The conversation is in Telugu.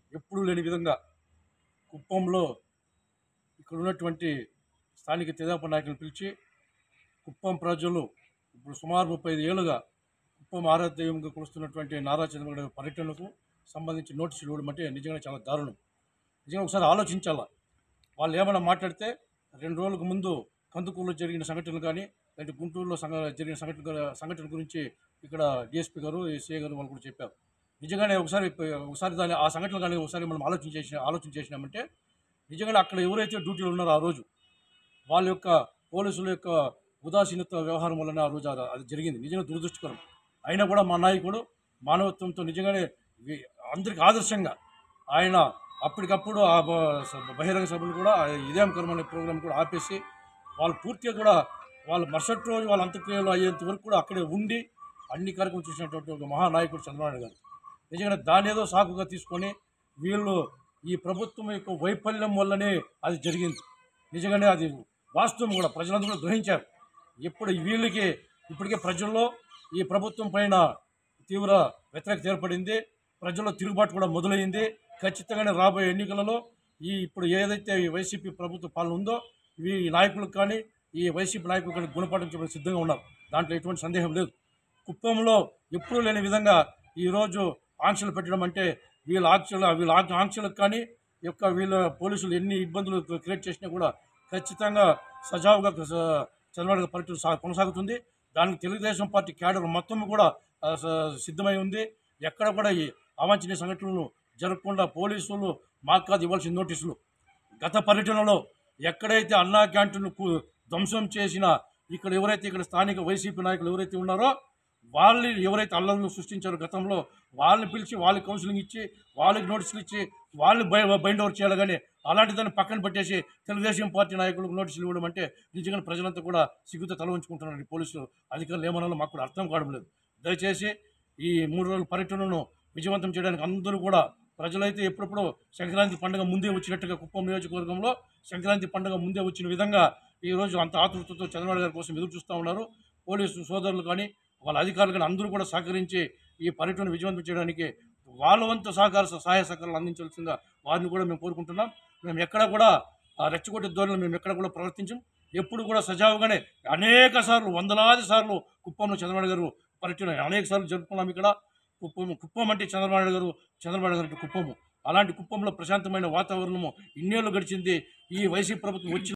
ఎప్పుడూ లేని విధంగా కుప్పంలో ఇక్కడ ఉన్నటువంటి స్థానిక తెదాప నాయకులను పిలిచి కుప్పం ప్రజలు ఇప్పుడు సుమారు ముప్పై ఐదు ఏళ్ళుగా కుప్పం ఆరాధ్యంగా కొలుస్తున్నటువంటి నారా చంద్రబాబు నాయుడు పర్యటనకు సంబంధించి నోటీసులు ఇవ్వడం అంటే నిజంగా చాలా దారుణం నిజంగా ఒకసారి ఆలోచించాలా వాళ్ళు ఏమైనా మాట్లాడితే రెండు రోజులకు ముందు కందుకూరులో జరిగిన సంఘటనలు కానీ లేదంటే గుంటూరులో సంఘ జరిగిన సంఘటన సంఘటన గురించి ఇక్కడ డిఎస్పీ గారు సిఏ గారు వాళ్ళు కూడా చెప్పారు నిజంగానే ఒకసారి ఒకసారి దాని ఆ సంఘటనలు కానీ ఒకసారి మనం ఆలోచన చేసిన ఆలోచన చేసినామంటే నిజంగానే అక్కడ ఎవరైతే డ్యూటీలో ఉన్నారో ఆ రోజు వాళ్ళ యొక్క పోలీసుల యొక్క ఉదాసీనత వ్యవహారం వలన ఆ రోజు అది అది జరిగింది నిజంగా దురదృష్టకరం అయినా కూడా మా నాయకుడు మానవత్వంతో నిజంగానే వి- అందరికి ఆదర్శంగా ఆయన అప్పటికప్పుడు ఆ బ- స- బహిరంగ సభలు కూడా ఆ ఇదేం కర్మ అనే ప్రోగ్రాం కూడా ఆపేసి వాళ్ళు పూర్తిగా కూడా వాళ్ళు మరుసటి రోజు వాళ్ళ అంత్యక్రియలు అయ్యేంత వరకు కూడా అక్కడే ఉండి అన్ని కార్యక్రమం చూసినటువంటి ఒక మహానాయకుడు చంద్రబాబు నాయుడు గారు నిజంగా దాని ఏదో సాకుగా తీసుకొని వీళ్ళు ఈ ప్రభుత్వం యొక్క వైఫల్యం వల్లనే అది జరిగింది నిజంగానే అది వాస్తవం కూడా ప్రజలందరూ కూడా గ్రహించారు ఇప్పుడు వీళ్ళకి ఇప్పటికే ప్రజల్లో ఈ ప్రభుత్వం పైన తీవ్ర వ్యతిరేకత ఏర్పడింది ప్రజల్లో తిరుగుబాటు కూడా మొదలైంది ఖచ్చితంగానే రాబోయే ఎన్నికలలో ఈ ఇప్పుడు ఏదైతే ఈ వైసీపీ ప్రభుత్వ పాలన ఉందో ఈ నాయకులకు కానీ ఈ వైసీపీ నాయకులు కానీ గుణపాఠం చెప్పడం సిద్ధంగా ఉన్నారు దాంట్లో ఎటువంటి సందేహం లేదు కుప్పంలో ఎప్పుడూ లేని విధంగా ఈరోజు ఆంక్షలు పెట్టడం అంటే వీళ్ళ ఆంక్షలు వీళ్ళ ఆంక్ష- ఆంక్షలకు కానీ ఈ యొక్క వీళ్ళ పోలీసులు ఎన్ని ఇబ్బందులు క్రియేట్ చేసినా కూడా ఖచ్చితంగా సజావుగా స- చంద్రబాబు గారి పర్యటన సా- కొనసాగుతుంది దానికి తెలుగుదేశం పార్టీ క్యాడర్ మొత్తం కూడా ఆ, స- సిద్ధమై ఉంది ఎక్కడ కూడా ఈ అవాంఛనీయ సంఘటనలు జరగకుండా పోలీసులు మాకు కాదు ఇవ్వాల్సిన నోటీసులు గత పర్యటనలో ఎక్కడైతే అన్నా క్యాంటీన్లు కు- ధ్వంసం చేసిన ఇక్కడ ఎవరైతే ఇక్కడ స్థానిక వైసీపీ నాయకులు ఎవరైతే ఉన్నారో వాళ్ళని ఎవరైతే అల్లర్లు సృష్టించారో గతంలో వాళ్ళని పిలిచి వాళ్ళకి కౌన్సిలింగ్ ఇచ్చి వాళ్ళకి నోటీసులు ఇచ్చి వాళ్ళని బై బైండ్ ఓవర్ చేయాలి కానీ అలాంటి దాన్ని పక్కన పెట్టేసి తెలుగుదేశం పార్టీ నాయకులకు నోటీసులు ఇవ్వడం అంటే నిజంగా ప్రజలంతా కూడా సిగ్గుతో తల ఉంచుకుంటున్నారు ఈ పోలీసులు అధికారులు ఏమనాలో మాకు కూడా అర్థం కావడం లేదు దయచేసి ఈ మూడు రోజుల పర్యటనను విజయవంతం చేయడానికి అందరూ కూడా ప్రజలైతే ఎప్పుడప్పుడు సంక్రాంతి పండుగ ముందే వచ్చినట్టుగా కుప్పం నియోజకవర్గంలో సంక్రాంతి పండుగ ముందే వచ్చిన విధంగా ఈ రోజు అంత ఆతృతతో చంద్రబాబు గారి కోసం ఎదురు చూస్తూ ఉన్నారు పోలీసు సోదరులు కానీ వాళ్ళ అధికారులు కానీ అందరూ కూడా సహకరించి ఈ పర్యటన విజయవంతం చేయడానికి వాళ్ళ వంతు సహకార సహాయ సహకారాలు అందించాల్సిందిగా వారిని కూడా మేము కోరుకుంటున్నాం మేము ఎక్కడ కూడా ఆ రెచ్చగొట్టే ధోరణిలో మేము ఎక్కడ కూడా ప్రవర్తించం ఎప్పుడు కూడా సజావుగానే అనేక సార్లు వందలాది సార్లు కుప్పంలో చంద్రబాబు గారు పర్యటన అనేక సార్లు జరుపుకున్నాం ఇక్కడ కుప్పం కుప్పం అంటే చంద్రబాబు నాయుడు గారు చంద్రబాబు నాయుడు గారు అంటే కుప్పము అలాంటి కుప్పంలో ప్రశాంతమైన వాతావరణము ఇన్నేళ్ళు గడిచింది ఈ వైసీపీ ప్రభుత్వం వచ్చి